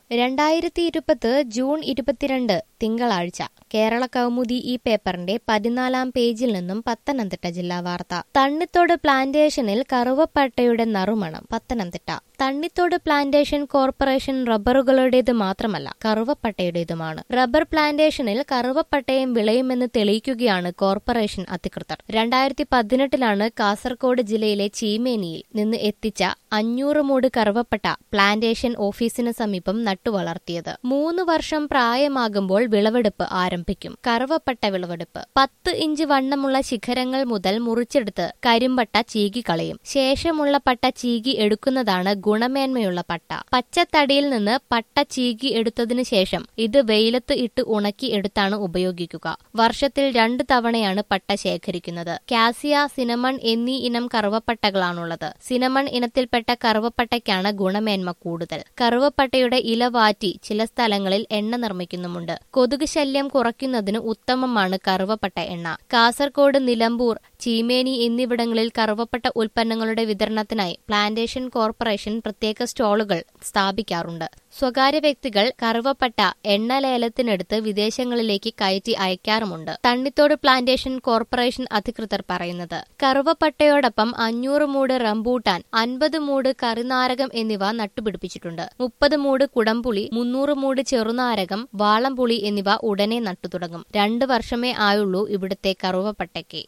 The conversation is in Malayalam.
രണ്ടായിരത്തി ഇരുപത് ജൂൺ ഇരുപത്തിരണ്ട് തിങ്കളാഴ്ച കേരള കൗമുദി ഈ പേപ്പറിന്റെ പതിനാലാം പേജിൽ നിന്നും പത്തനംതിട്ട ജില്ലാ വാർത്ത തണ്ണിത്തോട് പ്ലാന്റേഷനിൽ കറുവപ്പട്ടയുടെ നറുമണം പത്തനംതിട്ട തണ്ണിത്തോട് പ്ലാന്റേഷൻ കോർപ്പറേഷൻ റബ്ബറുകളുടേത് മാത്രമല്ല കറുവപ്പട്ടയുടേതുമാണ് റബ്ബർ പ്ലാന്റേഷനിൽ കറുവപ്പട്ടയും വിളയുമെന്ന് തെളിയിക്കുകയാണ് കോർപ്പറേഷൻ അധികൃതർ രണ്ടായിരത്തി പതിനെട്ടിലാണ് കാസർഗോഡ് ജില്ലയിലെ ചീമേനിയിൽ നിന്ന് എത്തിച്ച അഞ്ഞൂറ് മൂട് കറുവപ്പട്ട പ്ലാന്റേഷൻ ഓഫീസിന് സമീപം നട്ടുവളർത്തിയത് മൂന്ന് വർഷം പ്രായമാകുമ്പോൾ വിളവെടുപ്പ് ആരംഭിക്കും കറുവപ്പട്ട വിളവെടുപ്പ് പത്ത് ഇഞ്ച് വണ്ണമുള്ള ശിഖരങ്ങൾ മുതൽ മുറിച്ചെടുത്ത് കരിമ്പട്ട ചീകിക്കളയും ശേഷമുള്ള പട്ട ചീകി എടുക്കുന്നതാണ് ഗുണമേന്മയുള്ള പട്ട പച്ചത്തടിയിൽ നിന്ന് പട്ട ചീകി എടുത്തതിനു ശേഷം ഇത് വെയിലത്ത് ഇട്ട് ഉണക്കി എടുത്താണ് ഉപയോഗിക്കുക വർഷത്തിൽ രണ്ട് തവണയാണ് പട്ട ശേഖരിക്കുന്നത് കാസിയ സിനമൺ എന്നീ ഇനം കറുവപ്പട്ടകളാണുള്ളത് സിനമൺ ഇനത്തിൽപ്പെട്ട കറുവപ്പട്ടയ്ക്കാണ് ഗുണമേന്മ കൂടുതൽ കറുവപ്പട്ടയുടെ ഇല വാറ്റി ചില സ്ഥലങ്ങളിൽ എണ്ണ നിർമ്മിക്കുന്നുമുണ്ട് കൊതുക് ശല്യം കുറയ്ക്കുന്നതിന് ഉത്തമമാണ് കറുവപ്പട്ട എണ്ണ കാസർഗോഡ് നിലമ്പൂർ ചീമേനി എന്നിവിടങ്ങളിൽ കറുവപ്പട്ട ഉൽപ്പന്നങ്ങളുടെ വിതരണത്തിനായി പ്ലാന്റേഷൻ കോർപ്പറേഷൻ പ്രത്യേക സ്റ്റാളുകൾ സ്ഥാപിക്കാറുണ്ട് സ്വകാര്യ വ്യക്തികൾ കറുവപ്പട്ട എണ്ണ ലേലത്തിനെടുത്ത് വിദേശങ്ങളിലേക്ക് കയറ്റി അയക്കാറുമുണ്ട് തണ്ണിത്തോട് പ്ലാന്റേഷൻ കോർപ്പറേഷൻ അധികൃതർ പറയുന്നത് കറുവപ്പട്ടയോടൊപ്പം അഞ്ഞൂറ് മൂട് റംബൂട്ടാൻ അൻപത് മൂട് കറിനാരകം എന്നിവ നട്ടുപിടിപ്പിച്ചിട്ടുണ്ട് മുപ്പത് മൂട് കുടംപുളി മുന്നൂറ് മൂട് ചെറുനാരകം വാളംപുളി എന്നിവ ഉടനെ നട്ടുതുടങ്ങും രണ്ട് വർഷമേ ആയുള്ളൂ ഇവിടുത്തെ കറുവപ്പട്ടയ്ക്ക്